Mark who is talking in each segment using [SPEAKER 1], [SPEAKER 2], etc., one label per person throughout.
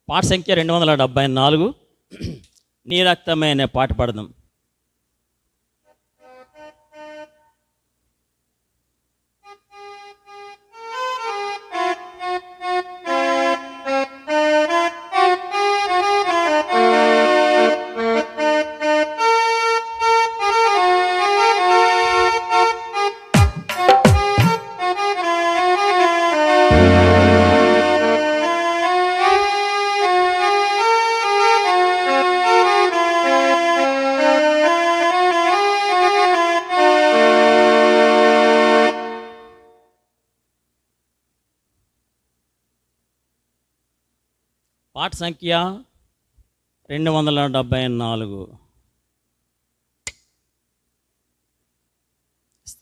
[SPEAKER 1] పాట సంఖ్య రెండు వందల డెబ్బై నాలుగు నీ రక్తమే అనే పాట పాడదాం పాట సంఖ్య రెండు వందల డెబ్బై నాలుగు ఇస్తే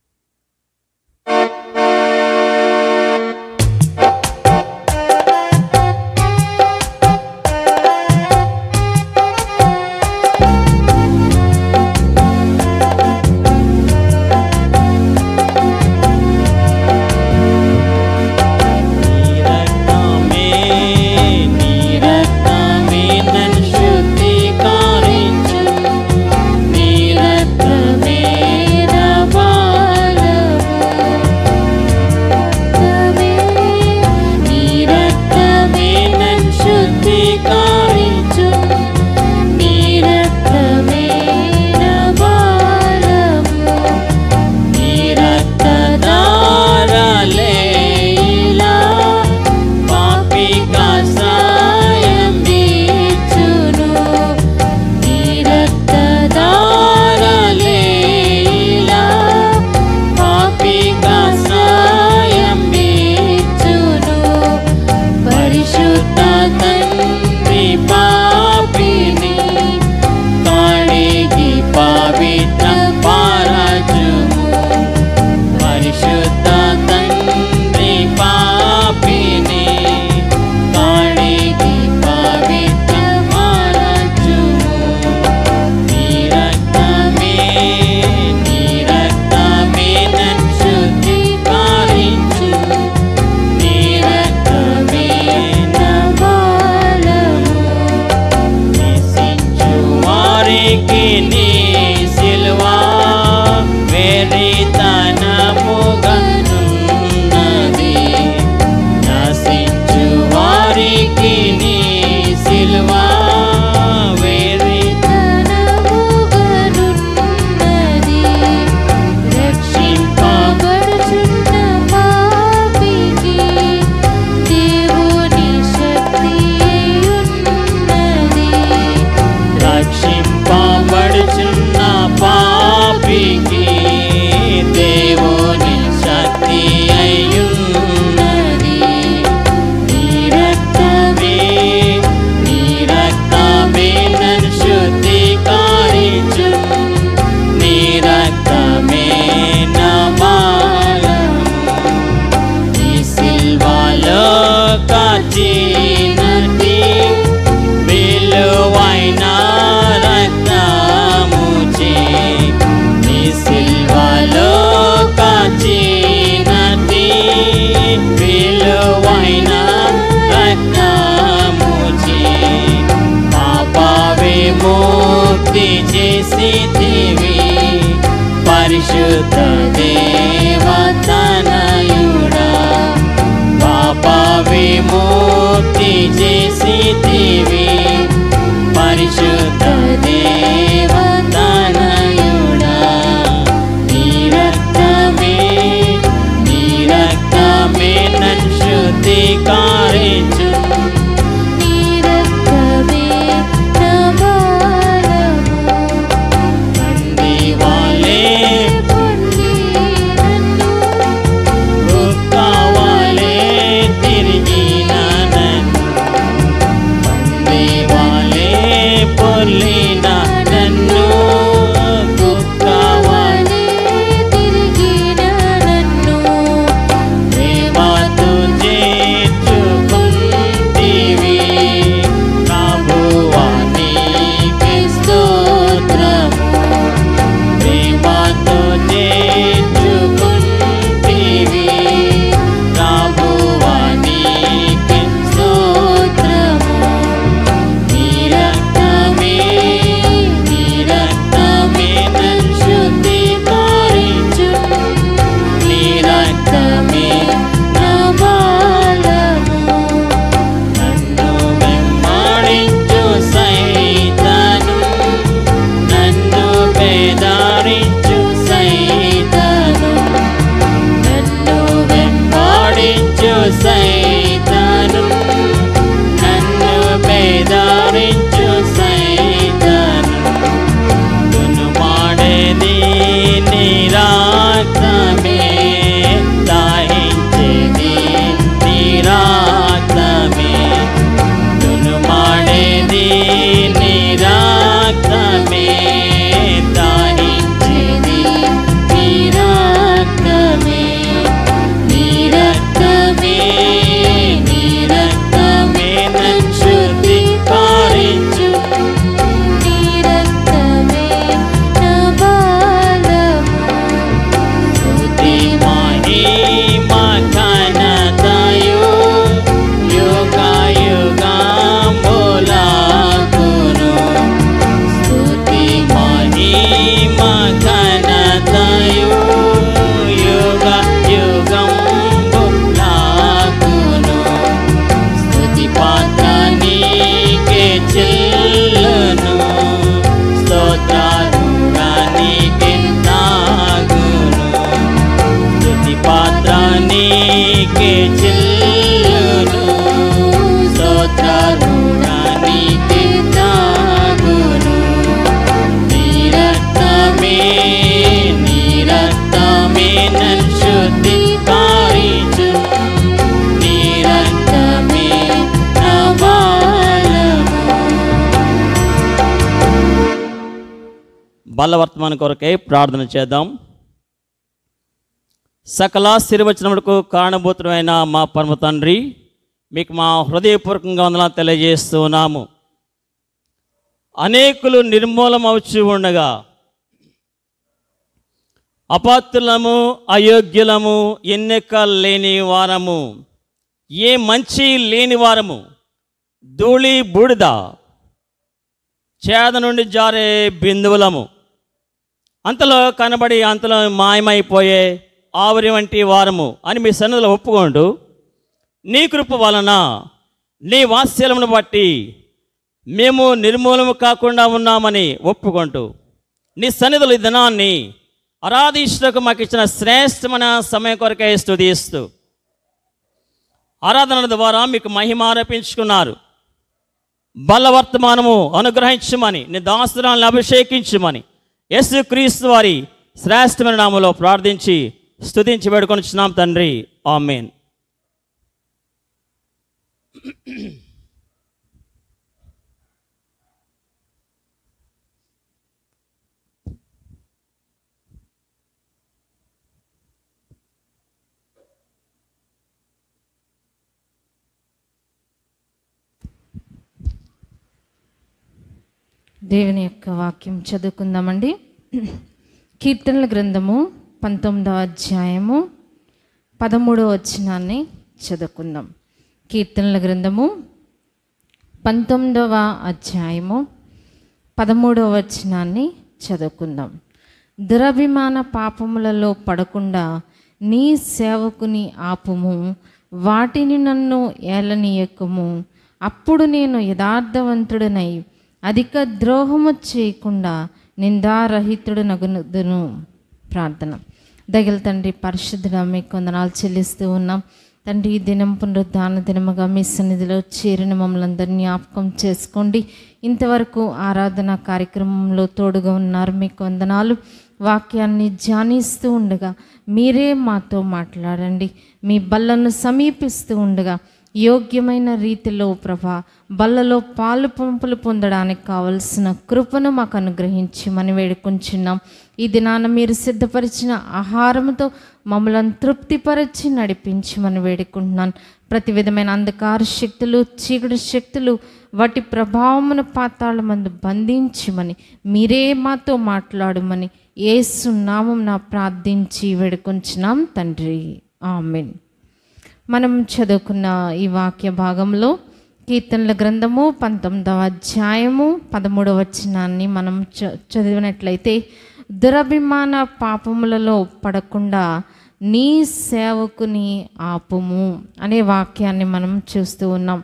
[SPEAKER 1] నీ రక్తమే నీ రక్తమే నన్ను శుద్ధీకరించు నీ రక్తమే నా బలము నీ రక్తమే నన్ను శుద్ధీకరించు నీ రక్తమే నా బలము నీ రక్తధారలే ఇలా పాపిక సాయం ఇచ్చును నీ రక్తధారలే ఇలా పాపిక సాయం ఇచ్చును పరిశుద్ధ తండ్రి పాపిని కాడిగి పవిత్ర పారజుము పరిశుద్ధ తండ్రి పాపిని కాడిగి పవిత్ర పారజుము నీ రక్తమే నీ రక్తమే నన్ను శుద్ధీకరించు నీ రక్తమే నా బలము నిసించు వారికి నీ సిల్వా వెర్రితనముగనున్నది నశించు వారికి నీ సిల్వా
[SPEAKER 2] తనముగనున్నది రక్షింపబడుచున్న పాపికి దేవుని శక్తి ఉన్నది
[SPEAKER 1] రక్షింపబడుచున్న పాపికి దేవుని శక్తి అయ్యున్నది నీ రక్తమే నీ రక్తమే నన్ను శుద్ధీకరించు నీ రక్తమే నా బలము నీ సిల్వలో కాచినటి విలువైన రక్తముచే నీ సిల్వలో కాచినటి విలువైన రక్తముచే పాప విముక్తి చేసితివి పరిశుద్ధ దేవతనయుడా పాప విముక్తి చేసితివి పరిశుద్ధ దేవతనయుడా నీ రక్తమే నీ రక్తమే నన్ను శుద్ధీకరించు
[SPEAKER 2] నీ రక్తమే నా బలము
[SPEAKER 1] తండ్రి వాళ్ళే
[SPEAKER 2] పొంది నన్ను
[SPEAKER 1] కావాలే తిరిగి నన్ను తండ్రి బలవర్తమాన కొరకై ప్రార్థన చేద్దాం సకల శిరవచనములకు కారణభూతమైన మా పరమ తండ్రి మీకు మా హృదయపూర్వకంగా వందనాలు తెలియజేస్తూ ఉన్నాము అనేకులు నిర్మూలం అవుచు ఉండగా అపాత్రులము అయోగ్యులము ఎన్నిక లేని వారము ఏ మంచి లేని వారము ధూళి బూడిద చేద నుండి జారే బిందువులము అంతలో కనబడి అంతలో మాయమైపోయే ఆవిరి వంటి వారము అని మీ సన్నిధిలో ఒప్పుకోండు నీ కృప వలన నీ వాత్సల్యమును బట్టి మేము నిర్మూలము కాకుండా ఉన్నామని ఒప్పుకుంటూ నీ సన్నిధులు ఈ దినాన్ని ఆరాధించడానికి మాకు ఇచ్చిన శ్రేష్టమైన సమయం కొరకే స్తుతిస్తూ ఆరాధన ద్వారా మీకు మహిమ ఆరోపించుకున్నారు బలవర్తమానము అనుగ్రహించమని నీ దాసురాలను అభిషేకించమని యేసు క్రీస్తు వారి శ్రేష్టమైన నామలో ప్రార్థించి స్తుతించి వేడుకొనిచున్నాం తండ్రి ఆమెన్
[SPEAKER 3] దేవుని యొక్క వాక్యం చదువుకుందామండి కీర్తనల గ్రంథము పంతొమ్మిదవ అధ్యాయము పదమూడవ వచనాన్ని చదువుకుందాం కీర్తనల గ్రంథము పంతొమ్మిదవ అధ్యాయము పదమూడవ వచనాన్ని చదువుకుందాం దురభిమాన పాపములలో పడకుండా నీ సేవకుని ఆపుము వాటిని నన్ను ఏలనీయకము అప్పుడు నేను యథార్థవంతుడనై అధిక ద్రోహము చేయకుండా నిందారహితుడు నగునుదును ప్రార్థన దగిల తండ్రి పరిశుద్ధుడ మీకు వందనాలు చెల్లిస్తూ ఉన్నాం తండ్రి ఈ దినం పునరుద్ధాన దినముగా మీ సన్నిధిలో చేరిన మమ్మల్ని అందరినీ జ్ఞాపకం చేసుకోండి ఇంతవరకు ఆరాధన కార్యక్రమంలో తోడుగా ఉన్నారు మీకు వందనాలు వాక్యాన్ని ధ్యానిస్తూ ఉండగా మీరే మాతో మాట్లాడండి మీ బల్లను సమీపిస్తూ ఉండగా యోగ్యమైన రీతిలో ప్రభా బల్లలో పాలు పంపులు పొందడానికి కావలసిన కృపను మాకు అనుగ్రహించి మనం వేడుకుంటున్నాం ఈ దినాన మీరు సిద్ధపరిచిన ఆహారంతో మమ్మల్ని తృప్తిపరిచి నడిపించి మనం వేడుకుంటున్నాను ప్రతి విధమైన అంధకార శక్తులు చీకటి శక్తులు వాటి ప్రభావమును పాతాళ మందు బంధించమని మీరే మాతో మాట్లాడమని ఏసు నామం నా ప్రార్థించి వేడుకొంచున్నాం తండ్రి ఆమెన్ మనం చదువుకున్న ఈ వాక్య భాగంలో కీర్తనల గ్రంథము పంతొమ్మిదవ అధ్యాయము పదమూడవ వచనాన్ని మనం చ చదివినట్లయితే దురభిమాన పాపములలో పడకుండా నీ సేవకుని ఆపుము అనే వాక్యాన్ని మనం చూస్తూ ఉన్నాం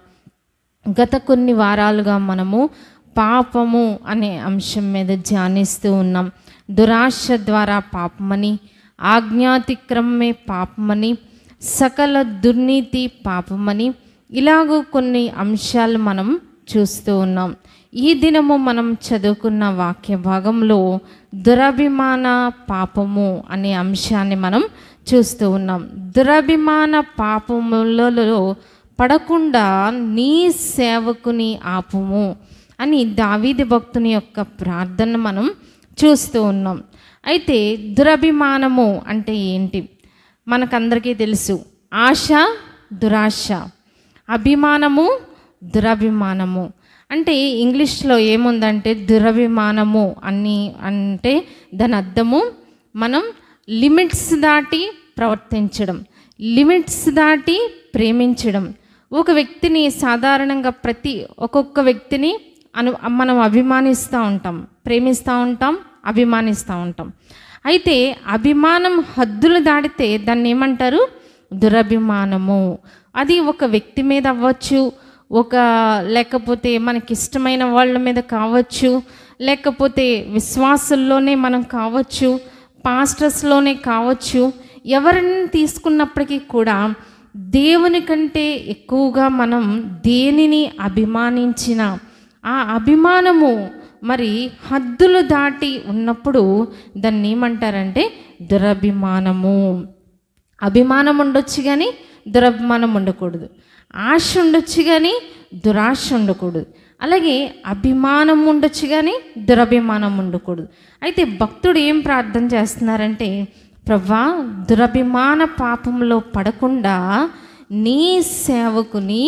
[SPEAKER 3] గత కొన్ని వారాలుగా మనము పాపము అనే అంశం మీద ధ్యానిస్తూ ఉన్నాం దురాశ ద్వారా పాపమని ఆజ్ఞాతిక్రమమే పాపమని సకల దుర్నీతి పాపమని ఇలాగూ కొన్ని అంశాలు మనం చూస్తూ ఉన్నాం ఈ దినము మనం చదువుకున్న వాక్య భాగంలో దురభిమాన పాపము అనే అంశాన్ని మనం చూస్తూ ఉన్నాం దురభిమాన పాపములలో పడకుండా నీ సేవకుని ఆపుము అని దావీది భక్తుని యొక్క ప్రార్థన మనం చూస్తూ ఉన్నాం అయితే దురభిమానము అంటే ఏంటి మనకందరికీ తెలుసు ఆశ దురాశ అభిమానము దురభిమానము అంటే ఇంగ్లీష్లో ఏముందంటే దురభిమానము అని అంటే దాని అర్థము మనం లిమిట్స్ దాటి ప్రవర్తించడం లిమిట్స్ దాటి ప్రేమించడం ఒక వ్యక్తిని సాధారణంగా ప్రతి ఒక్కొక్క వ్యక్తిని అను మనం అభిమానిస్తూ ఉంటాం ప్రేమిస్తూ ఉంటాం అభిమానిస్తూ ఉంటాం అయితే అభిమానం హద్దులు దాటితే దాన్ని ఏమంటారు దురభిమానము అది ఒక వ్యక్తి మీద అవ్వచ్చు ఒక లేకపోతే మనకి ఇష్టమైన వాళ్ళ మీద కావచ్చు లేకపోతే విశ్వాసుల్లోనే మనం కావచ్చు పాస్టర్స్లోనే కావచ్చు ఎవరిని తీసుకున్నప్పటికీ కూడా దేవుని కంటే ఎక్కువగా మనం దేనిని అభిమానించిన ఆ అభిమానము మరి హద్దులు దాటి ఉన్నప్పుడు దాన్ని ఏమంటారంటే దురభిమానము అభిమానం ఉండొచ్చు కానీ దురభిమానం ఉండకూడదు ఆశ ఉండొచ్చు కానీ దురాశ ఉండకూడదు అలాగే అభిమానం ఉండొచ్చు కానీ దురభిమానం ఉండకూడదు అయితే భక్తుడు ఏం ప్రార్థన చేస్తున్నారంటే ప్రభా దురభిమాన పాపంలో పడకుండా నీ సేవకుని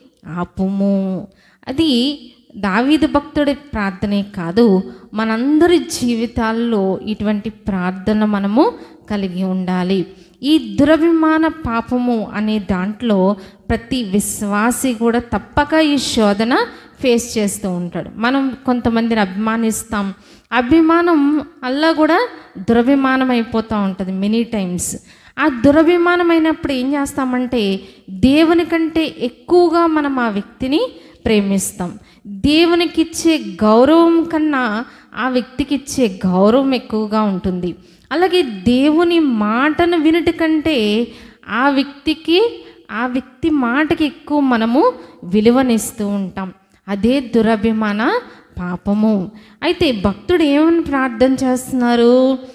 [SPEAKER 3] ఆపుము అది దావీదు భక్తుడి ప్రార్థనే కాదు మనందరి జీవితాల్లో ఇటువంటి ప్రార్థన మనము కలిగి ఉండాలి ఈ దురభిమాన పాపము అనే దాంట్లో ప్రతి విశ్వాసి కూడా తప్పక ఈ శోధన ఫేస్ చేస్తూ ఉంటాడు మనం కొంతమందిని అభిమానిస్తాం అభిమానం అల్లా కూడా దురభిమానం అయిపోతూ ఉంటుంది మెనీ టైమ్స్ ఆ దురభిమానమైనప్పుడు ఏం చేస్తామంటే దేవుని కంటే ఎక్కువగా మనం ఆ వ్యక్తిని ప్రేమిస్తాం దేవునికి ఇచ్చే గౌరవం కన్నా ఆ వ్యక్తికి ఇచ్చే గౌరవం ఎక్కువగా ఉంటుంది అలాగే దేవుని మాటను వినుట కంటే ఆ వ్యక్తికి ఆ వ్యక్తి మాటకి ఎక్కువ మనము విలువనిస్తూ ఉంటాం అదే దురభిమాన పాపము అయితే భక్తుడు ఏమని ప్రార్థన చేస్తున్నారు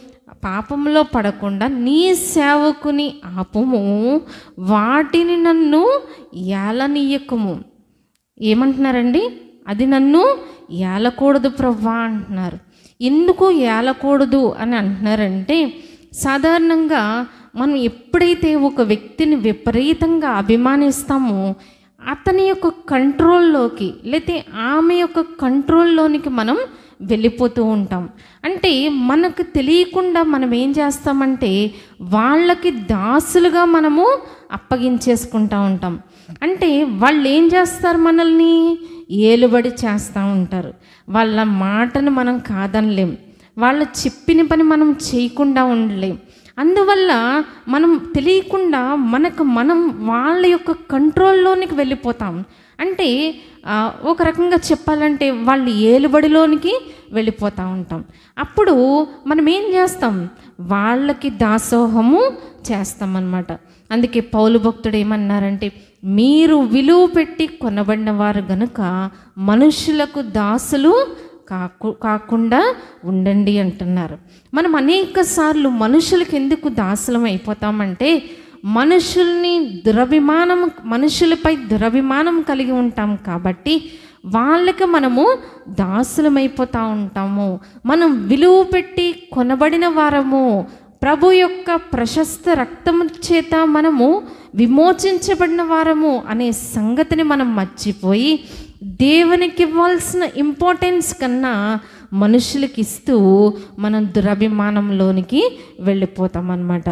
[SPEAKER 3] పాపంలో పడకుండా నీ సేవకుని ఆపము వాటిని నన్ను ఏలనీయకము ఏమంటున్నారండి అది నన్ను ఏలకూడదు ప్రవ్వా అంటున్నారు ఎందుకు ఏలకూడదు అని అంటున్నారంటే సాధారణంగా మనం ఎప్పుడైతే ఒక వ్యక్తిని విపరీతంగా అభిమానిస్తామో అతని యొక్క కంట్రోల్లోకి లేతే ఆమె యొక్క కంట్రోల్లోనికి మనం వెళ్ళిపోతూ ఉంటాం అంటే మనకు తెలియకుండా మనం ఏం చేస్తామంటే వాళ్ళకి దాసులుగా మనము అప్పగించేసుకుంటూ ఉంటాం అంటే వాళ్ళు ఏం చేస్తారు మనల్ని ఏలుబడి చేస్తూ ఉంటారు వాళ్ళ మాటను మనం కాదనలేం వాళ్ళు చెప్పిన పని మనం చేయకుండా ఉండలేం అందువల్ల మనం తెలియకుండా మనకు మనం వాళ్ళ యొక్క కంట్రోల్లోనికి వెళ్ళిపోతాం అంటే ఆ, ఒక రకంగా చెప్పాలంటే వాళ్ళు ఏలుబడిలోనికి వెళ్ళిపోతూ ఉంటాం అప్పుడు మనం ఏం చేస్తాం వాళ్ళకి దాసోహము చేస్తామన్నమాట అందుకే పౌలు భక్తుడు ఏమన్నారంటే మీరు విలువ పెట్టి కొనబడిన వారు గనుక మనుషులకు దాసులు కాకు కాకుండా ఉండండి అంటున్నారు మనం అనేక సార్లు మనుషులకు ఎందుకు దాసులం అయిపోతామంటే మనుషుల్ని దురభిమానం మనుషులపై దురభిమానం కలిగి ఉంటాం కాబట్టి వాళ్ళకి మనము దాసులమైపోతూ ఉంటాము మనం విలువ పెట్టి కొనబడిన వారము ప్రభు యొక్క ప్రశస్త రక్తము చేత మనము విమోచించబడిన వారము అనే సంగతిని మనం మర్చిపోయి దేవునికి ఇవ్వాల్సిన ఇంపార్టెన్స్ కన్నా మనుషులకి ఇస్తూ మనం దురభిమానంలోనికి వెళ్ళిపోతాం అన్నమాట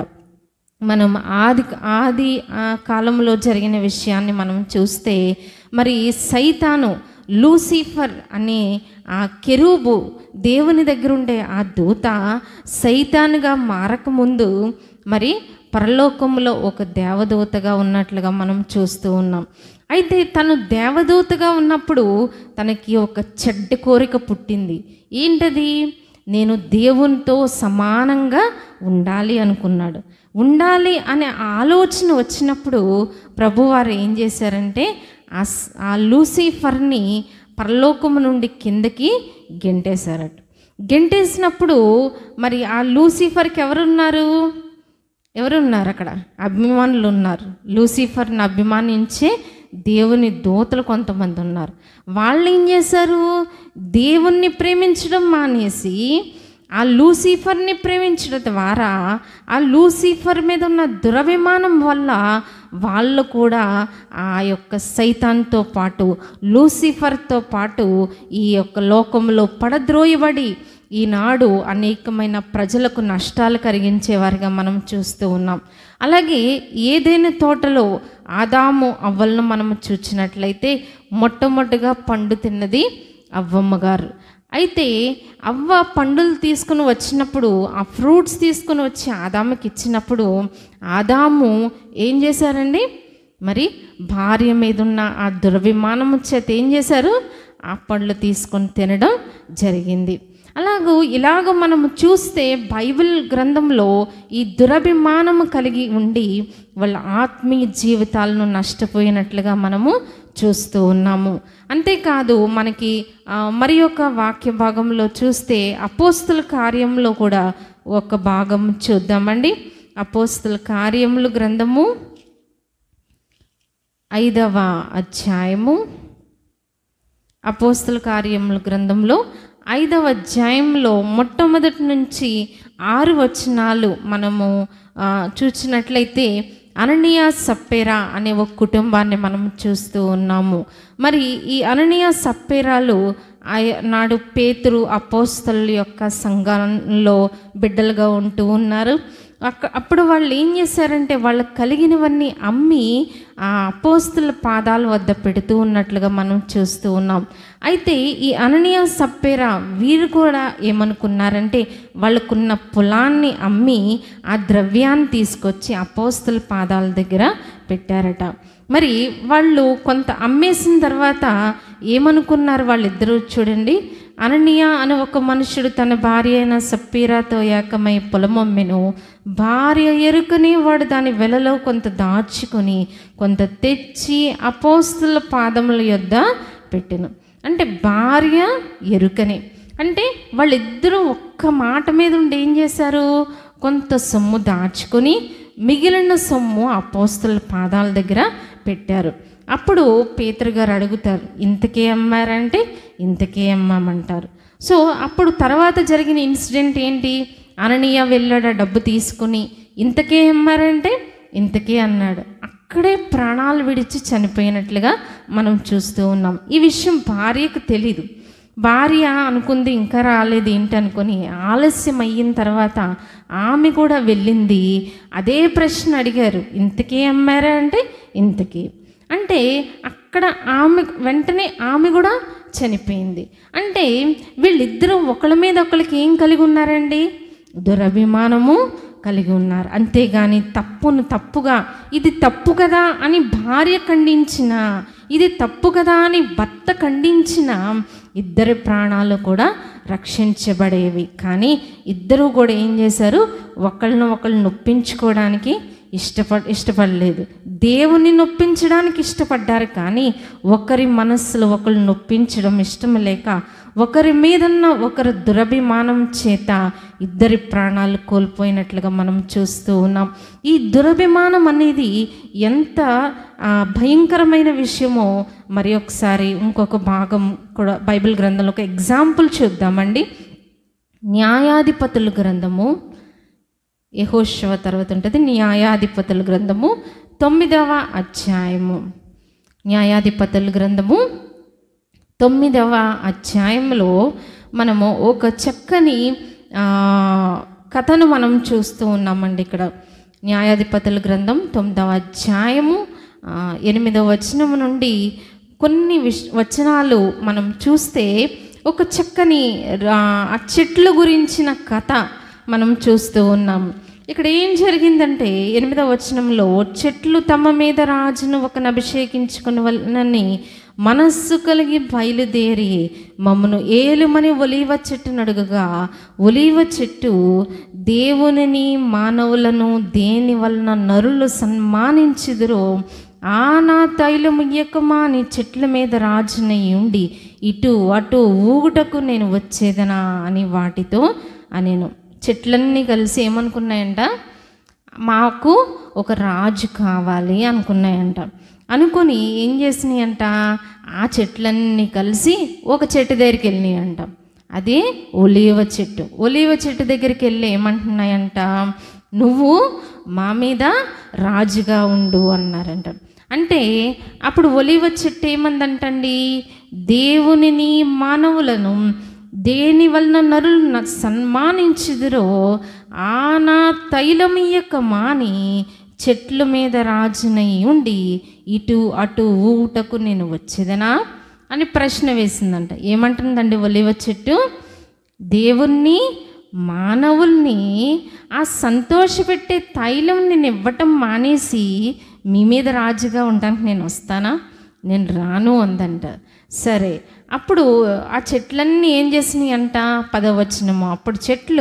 [SPEAKER 3] మనం ఆది ఆది ఆ కాలంలో జరిగిన విషయాన్ని మనం చూస్తే మరి సైతాను లూసిఫర్ అనే ఆ కెరూబు దేవుని దగ్గర ఉండే ఆ దూత సైతానుగా మారకముందు మరి పరలోకంలో ఒక దేవదూతగా ఉన్నట్లుగా మనం చూస్తూ ఉన్నాం అయితే తను దేవదూతగా ఉన్నప్పుడు తనకి ఒక చెడ్డ కోరిక పుట్టింది ఏంటది నేను దేవునితో సమానంగా ఉండాలి అనుకున్నాడు ఉండాలి అనే ఆలోచన వచ్చినప్పుడు ప్రభువారు ఏం చేశారంటే ఆ స్- ఆ లూసిఫర్ని పరలోకము నుండి కిందకి గెంటేశారట గెంటేసినప్పుడు మరి ఆ లూసిఫర్కి ఎవరున్నారు ఎవరున్నారు అక్కడ అభిమానులు ఉన్నారు లూసిఫర్ని అభిమానించే దేవుని దూతలు కొంతమంది ఉన్నారు వాళ్ళు ఏం చేశారు దేవుణ్ణి ప్రేమించడం మానేసి ఆ లూసిఫర్ని ప్రేమించడం ద్వారా ఆ లూసిఫర్ మీద ఉన్న దురభిమానం వల్ల వాళ్ళు కూడా ఆ యొక్క సైతాన్తో పాటు లూసిఫర్తో పాటు ఈ యొక్క లోకంలో పడద్రోయబడి ఈనాడు అనేకమైన ప్రజలకు నష్టాలు కలిగించేవారిగా మనం చూస్తూ ఉన్నాం అలాగే ఏదైనా తోటలో ఆదాము అవ్వలను మనం చూచినట్లయితే మొట్టమొదటిగా పండు తిన్నది అవ్వమ్మ గారు అయితే అవ్వ పండులు తీసుకుని వచ్చినప్పుడు ఆ ఫ్రూట్స్ తీసుకుని వచ్చి ఆదాముకి ఇచ్చినప్పుడు ఆదాము ఏం చేశారండి మరి భార్య మీద ఉన్న ఆ దుర్విమానం చేత ఏం చేశారు ఆ పండ్లు తీసుకొని తినడం జరిగింది అలాగూ ఇలాగ మనము చూస్తే బైబిల్ గ్రంథంలో ఈ దురభిమానము కలిగి ఉండి వాళ్ళ ఆత్మీయ జీవితాలను నష్టపోయినట్లుగా మనము చూస్తూ ఉన్నాము అంతేకాదు మనకి ఆ, మరి ఒక వాక్య భాగంలో చూస్తే అపోస్తుల కార్యంలో కూడా ఒక భాగం చూద్దామండి అపోస్తుల కార్యములు గ్రంథము ఐదవ అధ్యాయము అపోస్తుల కార్యముల గ్రంథంలో ఐదవ అధ్యాయంలో మొట్టమొదటి నుంచి ఆరు వచనాలు మనము ఆ, చూసినట్లయితే అననీయ సప్పేరా అనే ఒక కుటుంబాన్ని మనం చూస్తూ ఉన్నాము మరి ఈ అననీయ సప్పేరాలు ఆయ- నాడు పేతురు అపోస్తల యొక్క సంఘంలో బిడ్డలుగా ఉంటూ ఉన్నారు అక్క అప్పుడు వాళ్ళు ఏం చేశారంటే వాళ్ళకి కలిగినవన్నీ అమ్మి ఆ అపోస్తుల పాదాల వద్ద పెడుతూ ఉన్నట్లుగా మనం చూస్తూ ఉన్నాం అయితే ఈ అననీయ సప్పేరా వీరు కూడా ఏమనుకున్నారంటే వాళ్ళకున్న పొలాన్ని అమ్మి ఆ ద్రవ్యాన్ని తీసుకొచ్చి అపోస్తుల పాదాల దగ్గర పెట్టారట మరి వాళ్ళు కొంత అమ్మేసిన తర్వాత ఏమనుకున్నారు వాళ్ళిద్దరూ చూడండి అననీయ అనే ఒక మనుషుడు తన భార్య అయిన సప్పీరాతో ఏకమై పొలమమ్మెను భార్య ఎరుకని వాడు దాని వెలలో కొంత దాచుకొని కొంత తెచ్చి అపోస్తుల పాదముల యొద్ద పెట్టెను అంటే భార్య ఎరుకని అంటే వాళ్ళిద్దరూ ఒక్క మాట మీద ఉండి ఏం చేశారు కొంత సొమ్ము దాచుకొని మిగిలిన సొమ్ము అపోస్తుల పాదాల దగ్గర పెట్టారు అప్పుడు పేతురు గారు అడుగుతారు ఇంతకే అమ్మారంటే ఇంతకే అమ్మామంటారు సో అప్పుడు తర్వాత జరిగిన ఇన్సిడెంట్ ఏంటి అననీయ వెళ్ళాడు ఆ డబ్బు తీసుకుని ఇంతకే అమ్మారంటే ఇంతకే అన్నాడు అక్కడే ప్రాణాలు విడిచి చనిపోయినట్లుగా మనం చూస్తూ ఉన్నాం ఈ విషయం భార్యకు తెలీదు భార్య అనుకుంది ఇంకా రాలేదు ఏంటి అనుకొని ఆలస్యం అయిన తర్వాత ఆమె కూడా వెళ్ళింది అదే ప్రశ్న అడిగారు ఇంతకీ అమ్మారా అంటే ఇంతకీ అంటే అక్కడ ఆమె వెంటనే ఆమె కూడా చనిపోయింది అంటే వీళ్ళిద్దరూ ఒకళ్ళ మీద ఒకళ్ళకి ఏం కలిగి ఉన్నారండి దురభిమానము కలిగి ఉన్నారు అంతేగాని తప్పును తప్పుగా ఇది తప్పు కదా అని భార్య ఖండించిన ఇది తప్పు కదా అని భర్త ఖండించిన ఇద్దరి ప్రాణాలు కూడా రక్షించబడేవి కానీ ఇద్దరూ కూడా ఏం చేశారు ఒకళ్ళను ఒకళ్ళు నొప్పించుకోవడానికి ఇష్టపడ ఇష్టపడలేదు దేవుని నొప్పించడానికి ఇష్టపడ్డారు కానీ ఒకరి మనస్సులో ఒకరు నొప్పించడం ఇష్టం లేక ఒకరి మీదన్న ఒకరు దురభిమానం చేత ఇద్దరి ప్రాణాలు కోల్పోయినట్లుగా మనం చూస్తూ ఉన్నాం ఈ దురభిమానం అనేది ఎంత ఆ, భయంకరమైన విషయమో మరి ఒకసారి ఇంకొక భాగం కూడా బైబిల్ గ్రంథంలో ఒక ఎగ్జాంపుల్ చూద్దామండి న్యాయాధిపతుల గ్రంథము యహోశవ తర్వాత ఉంటుంది న్యాయాధిపతుల గ్రంథము తొమ్మిదవ అధ్యాయము న్యాయాధిపతుల గ్రంథము తొమ్మిదవ అధ్యాయంలో మనము ఒక చక్కని ఆ, కథను మనం చూస్తూ ఉన్నామండి ఇక్కడ న్యాయాధిపతుల గ్రంథం తొమ్మిదవ అధ్యాయము ఆ, ఎనిమిదవ వచనం నుండి కొన్ని విష్ వచనాలు మనం చూస్తే ఒక చక్కని రా- ఆ చెట్ల గురించిన కథ మనం చూస్తూ ఉన్నాం ఇక్కడ ఏం జరిగిందంటే ఎనిమిదవ వచనంలో చెట్లు తమ మీద రాజును ఒకని అభిషేకించుకుని వలనని మనస్సు కలిగి బయలుదేరి మమ్మను ఏలుమని ఒలీవ చెట్టును అడుగగా ఒలీవ చెట్టు దేవునిని మానవులను దేని వలన నరులు సన్మానించుదురో ఆ నా తైలము ఇయ్యకమా నీ చెట్ల మీద రాజునై ఉండి ఇటు అటు ఊగుటకు నేను వచ్చేదనా అని వాటితో అనేను చెట్లన్నీ కలిసి ఏమనుకున్నాయంట మాకు ఒక రాజు కావాలి అనుకున్నాయంట అనుకొని ఏం చేసినాయంట ఆ చెట్లన్నీ కలిసి ఒక చెట్టు దగ్గరికి వెళ్ళినాయంట అదే ఒలీవ చెట్టు ఒలీవ చెట్టు దగ్గరికి వెళ్ళి ఏమంటున్నాయంట నువ్వు మా మీద రాజుగా ఉండు అన్నారంట అంటే అప్పుడు ఒలివ చెట్టు ఏమందంటండి దేవునిని మానవులను దేని వలన నరులు నాకు సన్మానించుదురో ఆ నా తైలమియ్యక మాని చెట్ల మీద రాజునై ఉండి ఇటు అటు ఊటకు నేను వచ్చేదనా అని ప్రశ్న వేసిందంట ఏమంటుందండి ఒలివ చెట్టు దేవుణ్ణి మానవుల్ని ఆ సంతోషపెట్టే తైలం నేను ఇవ్వటం మానేసి మీ మీద రాజుగా ఉండడానికి నేను వస్తానా నేను రాను అందంట సరే అప్పుడు ఆ చెట్లన్నీ ఏం చేసినాయి అంట పదవచనము అప్పుడు చెట్లు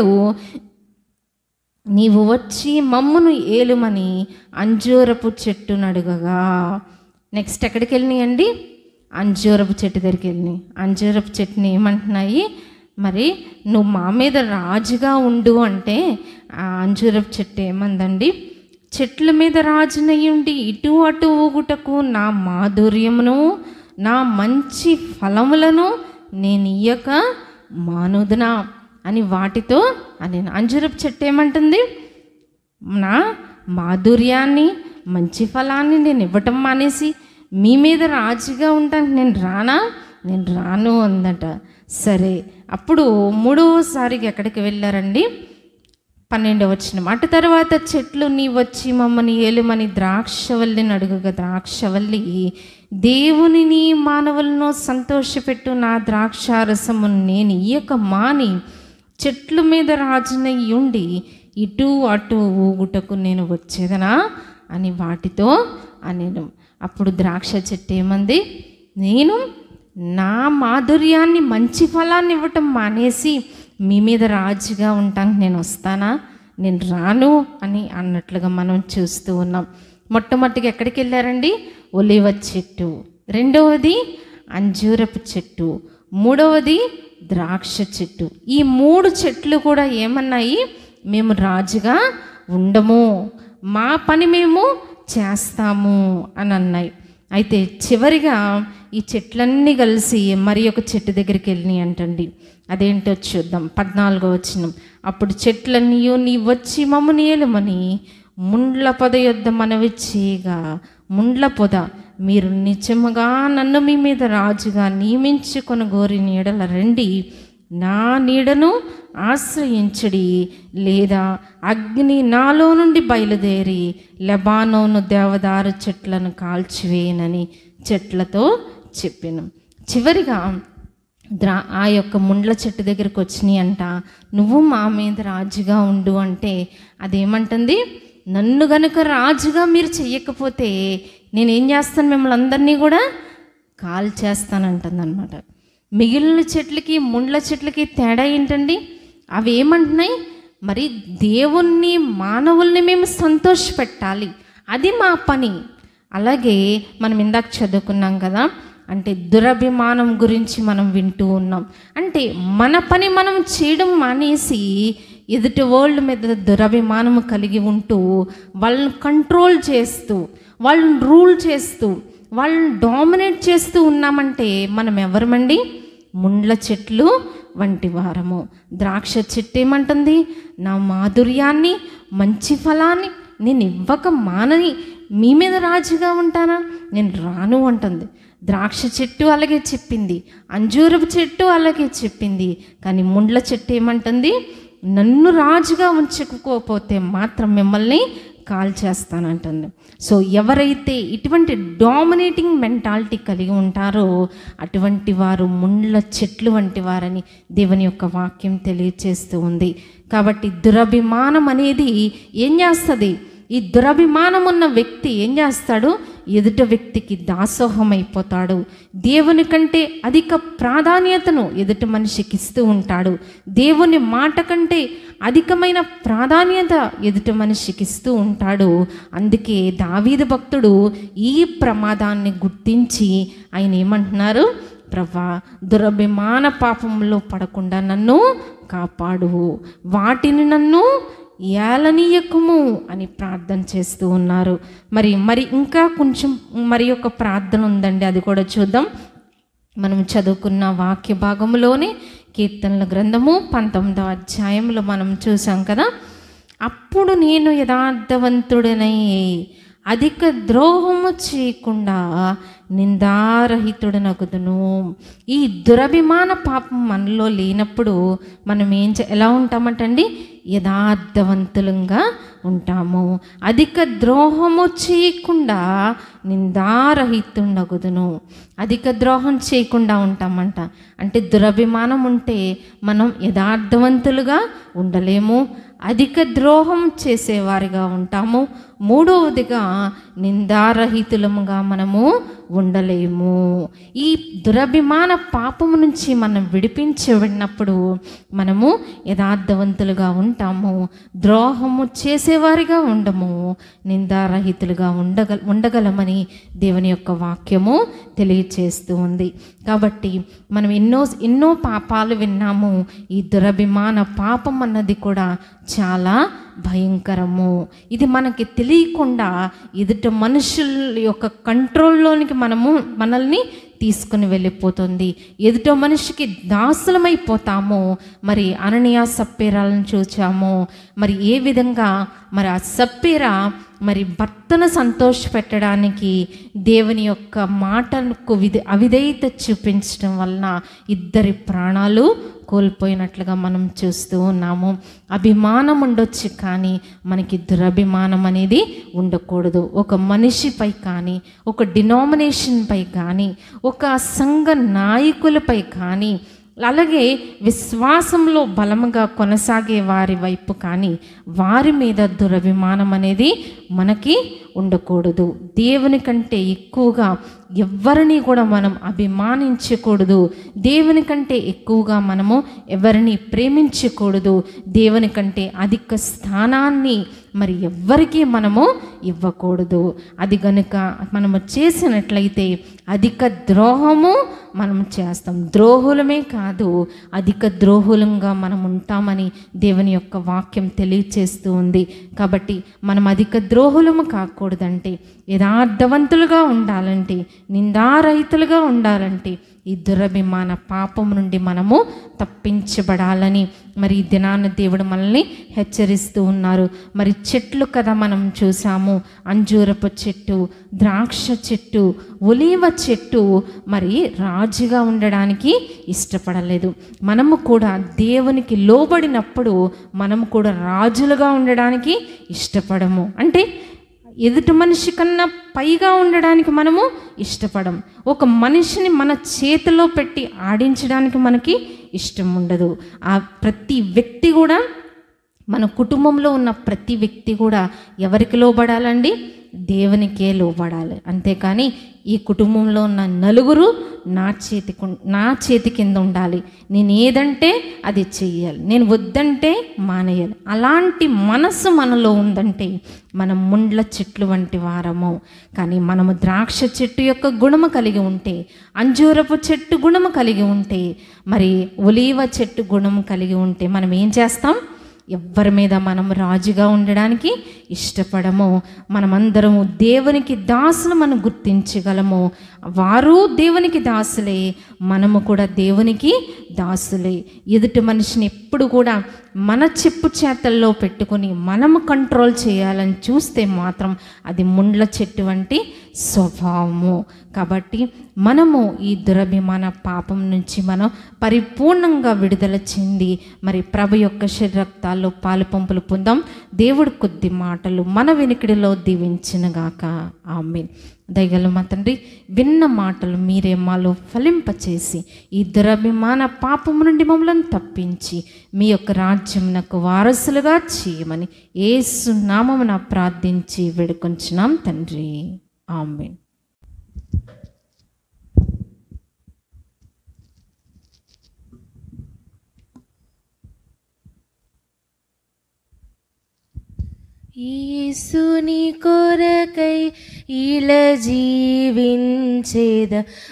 [SPEAKER 3] నీవు వచ్చి మమ్మును ఏలుమని అంజూరపు చెట్టు నడుగగా నెక్స్ట్ ఎక్కడికి వెళ్ళినాయండి అంజూరపు చెట్టు దగ్గరికి వెళ్ళినాయి అంజూరపు చెట్టుని ఏమంటున్నాయి మరి నువ్వు మా మీద రాజుగా ఉండు అంటే ఆ అంజూరపు చెట్టు ఏమందండి చెట్ల మీద రాజునయ్యుండి ఇటు అటు ఊగుటకు నా మాధుర్యమును నా మంచి ఫలములను నేను ఇయ్యక మానుదునా అని వాటితో అని అంజురపు చెట్టు ఏమంటుంది నా మాధుర్యాన్ని మంచి ఫలాన్ని నేను ఇవ్వటం మానేసి మీ మీద రాజుగా ఉంటాను నేను రానా నేను రాను అందట సరే అప్పుడు మూడవసారికి ఎక్కడికి వెళ్ళారండి పన్నెండవ వచ్చిన మాట తర్వాత చెట్లు నీ వచ్చి మమ్మని ఏలుమని ద్రాక్షవల్లిని అడుగుగా ద్రాక్షవల్లి దేవునిని మానవులను సంతోషపెట్టు నా ద్రాక్షారసము నేను ఇయ్యక మాని చెట్ల మీద రాజునై ఉండి ఇటు అటు ఊగుటకు నేను వచ్చేదనా అని వాటితో అనేను అప్పుడు ద్రాక్ష చెట్టు ఏమంది నేను నా మాధుర్యాన్ని మంచి ఫలాన్ని ఇవ్వటం మానేసి మీ మీద రాజుగా ఉంటానికి నేను వస్తానా నేను రాను అని అన్నట్లుగా మనం చూస్తూ ఉన్నాం మొట్టమొదటిగా ఎక్కడికి వెళ్ళారండి ఒలివ చెట్టు రెండవది అంజూరపు చెట్టు మూడవది ద్రాక్ష చెట్టు ఈ మూడు చెట్లు కూడా ఏమన్నాయి మేము రాజుగా ఉండము మా పని మేము చేస్తాము అని అన్నాయి అయితే చివరిగా ఈ చెట్లన్నీ కలిసి మరి ఒక చెట్టు దగ్గరికి వెళ్ళినాయి అంటండి అదేంటో చూద్దాం పద్నాలుగో వచ్చిన అప్పుడు చెట్లన్నీ నీ వచ్చి మమ్మని ఏలుమని ముండ్ల పొద యొద్ద మనవి చేయగా ముండ్ల పొద మీరు నిజముగా నన్ను మీ మీద రాజుగా నియమించుకొని గోరి నీడల రండి నా నీడను ఆశ్రయించడి లేదా అగ్ని నాలో నుండి బయలుదేరి లెబానోను దేవదారు చెట్లను కాల్చివేయనని చెట్లతో చెప్పాను చివరిగా ద్రా ఆ యొక్క ముండ్ల చెట్టు దగ్గరికి వచ్చినాయి అంట నువ్వు మా మీద రాజుగా ఉండు అంటే అదేమంటుంది నన్ను గనుక రాజుగా మీరు చెయ్యకపోతే నేనేం చేస్తాను మిమ్మల్ని అందరినీ కూడా కాల్ చేస్తానంటుంది అనమాట మిగిలిన చెట్లకి ముండ్ల చెట్లకి తేడా ఏంటండి అవి ఏమంటున్నాయి మరి దేవుణ్ణి మానవుల్ని మేము సంతోషపెట్టాలి అది మా పని అలాగే మనం ఇందాక చదువుకున్నాం కదా అంటే దురభిమానం గురించి మనం వింటూ ఉన్నాం అంటే మన పని మనం చేయడం మానేసి ఎదుటి వరల్డ్ మీద దురభిమానం కలిగి ఉంటూ వాళ్ళని కంట్రోల్ చేస్తూ వాళ్ళని రూల్ చేస్తూ వాళ్ళని డామినేట్ చేస్తూ ఉన్నామంటే మనం ఎవరమండి ముండ్ల చెట్లు వంటి వారము ద్రాక్ష చెట్టు ఏమంటుంది నా మాధుర్యాన్ని మంచి ఫలాన్ని నేను ఇవ్వక మానని మీ మీద రాజుగా ఉంటానా నేను రాను అంటుంది ద్రాక్ష చెట్టు అలాగే చెప్పింది అంజూరపు చెట్టు అలాగే చెప్పింది కానీ ముండ్ల చెట్టు ఏమంటుంది నన్ను రాజుగా ఉంచుకోకపోతే మాత్రం మిమ్మల్ని కాల్ చేస్తానంటుంది సో ఎవరైతే ఇటువంటి డామినేటింగ్ మెంటాలిటీ కలిగి ఉంటారో అటువంటి వారు ముండ్ల చెట్లు వంటి వారని దేవుని యొక్క వాక్యం తెలియచేస్తూ ఉంది కాబట్టి దురభిమానం అనేది ఏం చేస్తుంది ఈ దురభిమానం ఉన్న వ్యక్తి ఏం చేస్తాడు ఎదుట వ్యక్తికి దాసోహం అయిపోతాడు దేవుని కంటే అధిక ప్రాధాన్యతను ఎదుట మనిషికి ఇస్తూ ఉంటాడు దేవుని మాట కంటే అధికమైన ప్రాధాన్యత ఎదుట మనిషికి ఇస్తూ ఉంటాడు అందుకే దావీదు భక్తుడు ఈ ప్రమాదాన్ని గుర్తించి ఆయన ఏమంటున్నారు ప్రభా దురభిమాన పాపంలో పడకుండా నన్ను కాపాడు వాటిని నన్ను ఏలనీయకము అని ప్రార్థన చేస్తూ ఉన్నారు మరి మరి ఇంకా కొంచెం మరి ఒక ప్రార్థన ఉందండి అది కూడా చూద్దాం మనం చదువుకున్న వాక్య భాగంలోనే కీర్తనల గ్రంథము పంతొమ్మిదవ అధ్యాయంలో మనం చూసాం కదా అప్పుడు నేను యథార్థవంతుడనై అధిక ద్రోహము చేయకుండా నిందారహితుడనగుదును ఈ దురభిమాన పాపం మనలో లేనప్పుడు మనం ఏం చే ఎలా ఉంటామంటండి యథార్థవంతులంగా ఉంటాము అధిక ద్రోహము చేయకుండా నిందారహితుండగుదును అధిక ద్రోహం చేయకుండా ఉంటామంట అంటే దురభిమానం ఉంటే మనం యథార్థవంతులుగా ఉండలేము అధిక ద్రోహం చేసేవారిగా ఉంటాము మూడవదిగా నిందారహితులముగా మనము ఉండలేము ఈ దురభిమాన పాపము నుంచి మనం విడిపించబడినప్పుడు మనము యథార్థవంతులుగా ఉంటాము ద్రోహము చేసేవారిగా ఉండము నిందారహితులుగా ఉండగ ఉండగలమని దేవుని యొక్క వాక్యము తెలియచేస్తూ ఉంది కాబట్టి మనం ఎన్నో ఎన్నో పాపాలు విన్నాము ఈ దురభిమాన పాపం అన్నది కూడా చాలా భయంకరము ఇది మనకి తెలియకుండా ఎదుట మనుషుల యొక్క కంట్రోల్లోనికి మనము మనల్ని తీసుకుని వెళ్ళిపోతుంది ఎదుట మనిషికి దాసులమైపోతాము మరి అననీయ సప్పేరాలను చూచాము మరి ఏ విధంగా మరి ఆ సప్పేర మరి భర్తను సంతోషపెట్టడానికి దేవుని యొక్క మాటలకు విధ అవిధేయత చూపించడం వలన ఇద్దరి ప్రాణాలు కోల్పోయినట్లుగా మనం చూస్తూ ఉన్నాము అభిమానం ఉండొచ్చు కానీ మనకి దురభిమానం అనేది ఉండకూడదు ఒక మనిషిపై కానీ ఒక డినామినేషన్పై కానీ ఒక సంఘ నాయకులపై కానీ అలాగే విశ్వాసంలో బలముగా కొనసాగే వారి వైపు కానీ వారి మీద దురభిమానం అనేది మనకి ఉండకూడదు దేవుని కంటే ఎక్కువగా ఎవరిని కూడా మనం అభిమానించకూడదు దేవుని కంటే ఎక్కువగా మనము ఎవరిని ప్రేమించకూడదు దేవుని కంటే అధిక స్థానాన్ని మరి ఎవ్వరికీ మనము ఇవ్వకూడదు అది గనుక మనము చేసినట్లయితే అధిక ద్రోహము మనం చేస్తాం ద్రోహులమే కాదు అధిక ద్రోహులంగా మనం ఉంటామని దేవుని యొక్క వాక్యం తెలియచేస్తూ ఉంది కాబట్టి మనం అధిక ద్రోహులము కాకూడదంటే యథార్థవంతులుగా ఉండాలంటే నిందారహితులుగా ఉండాలంటే ఈ దురభిమాన పాపం నుండి మనము తప్పించబడాలని మరి ఈ దినాన దేవుడు మనల్ని హెచ్చరిస్తూ ఉన్నారు మరి చెట్లు కదా మనం చూసాము అంజూరపు చెట్టు ద్రాక్ష చెట్టు ఒలీవ చెట్టు మరి రాజుగా ఉండడానికి ఇష్టపడలేదు మనము కూడా దేవునికి లోబడినప్పుడు మనము కూడా రాజులుగా ఉండడానికి ఇష్టపడము అంటే ఎదుటి మనిషి కన్నా పైగా ఉండడానికి మనము ఇష్టపడం ఒక మనిషిని మన చేతిలో పెట్టి ఆడించడానికి మనకి ఇష్టం ఉండదు ఆ ప్రతి వ్యక్తి కూడా మన కుటుంబంలో ఉన్న ప్రతి వ్యక్తి కూడా ఎవరికి లోబడాలండి దేవునికే లోబడాలి అంతేకాని ఈ కుటుంబంలో ఉన్న నలుగురు నా చేతి నా చేతి కింద ఉండాలి నేను ఏదంటే అది చెయ్యాలి నేను వద్దంటే మానేయాలి అలాంటి మనసు మనలో ఉందంటే మనం ముండ్ల చెట్లు వంటి వారము కానీ మనము ద్రాక్ష చెట్టు యొక్క గుణము కలిగి ఉంటే అంజూరపు చెట్టు గుణము కలిగి ఉంటే మరి ఒలీవ చెట్టు గుణము కలిగి ఉంటే మనం ఏం చేస్తాం ఎవ్వరి మీద మనం రాజుగా ఉండడానికి ఇష్టపడము మనమందరము దేవునికి దాసులు మనం గుర్తించగలము వారు దేవునికి దాసులే మనము కూడా దేవునికి దాసులే ఎదుటి మనిషిని ఎప్పుడు కూడా మన చెప్పు చేతల్లో పెట్టుకొని మనము కంట్రోల్ చేయాలని చూస్తే మాత్రం అది ముండ్ల చెట్టు వంటి స్వభావము కాబట్టి మనము ఈ దురభిమాన పాపం నుంచి మనం పరిపూర్ణంగా విడుదల చెంది మరి ప్రభు యొక్క శరీరక్తాల్లో పాలు పంపులు పొందాం దేవుడు కొద్ది మాటలు మన వెనుకడిలో దీవించినగాక ఆమె దయగల మా తండ్రి విన్న మాటలు మీరే మాలో ఫలింపచేసి ఈ దురభిమాన పాపము నుండి మమ్మల్ని తప్పించి మీ యొక్క రాజ్యమునకు వారసులుగా చేయమని ఏసు నామమున ప్రార్థించి వేడుకొంచున్నాం తండ్రి ఆమెన్
[SPEAKER 2] ఈసుని కొరకై ఇల జీవించేద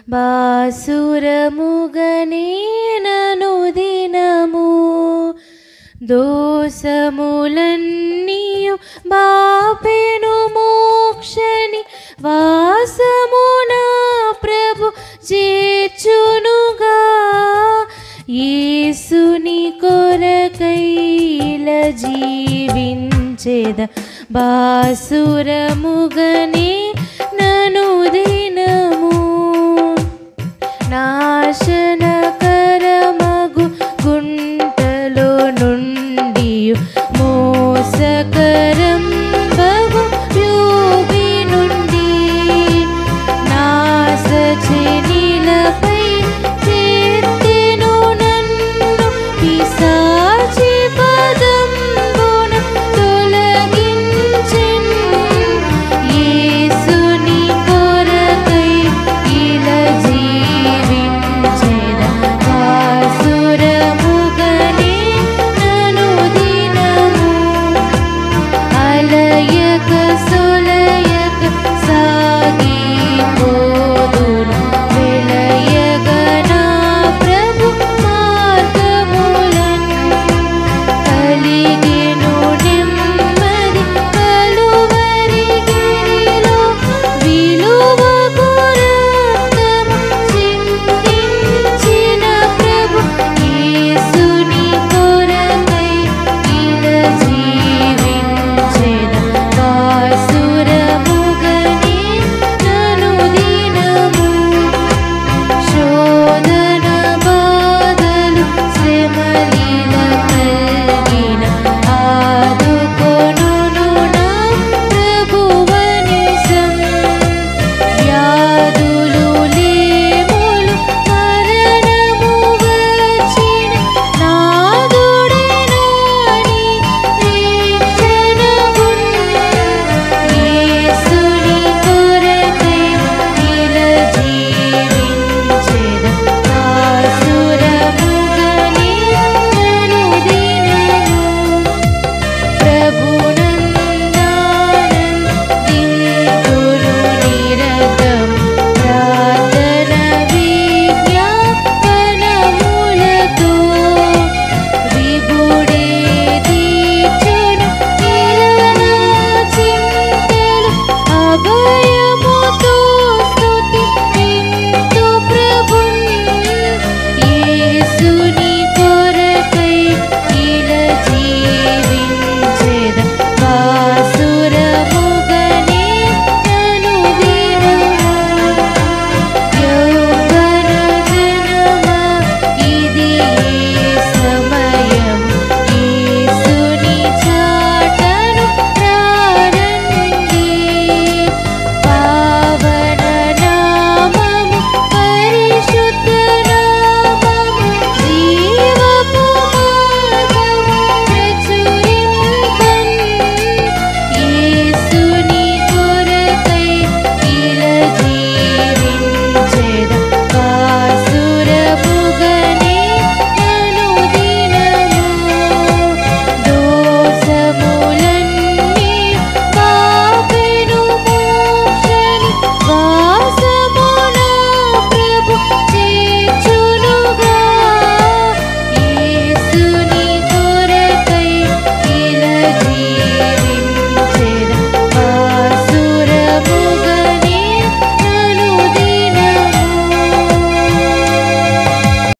[SPEAKER 2] బాసురముగనేనను దినము దోసములన్నీయు బాపెను మోక్షని వాసమున ప్రభు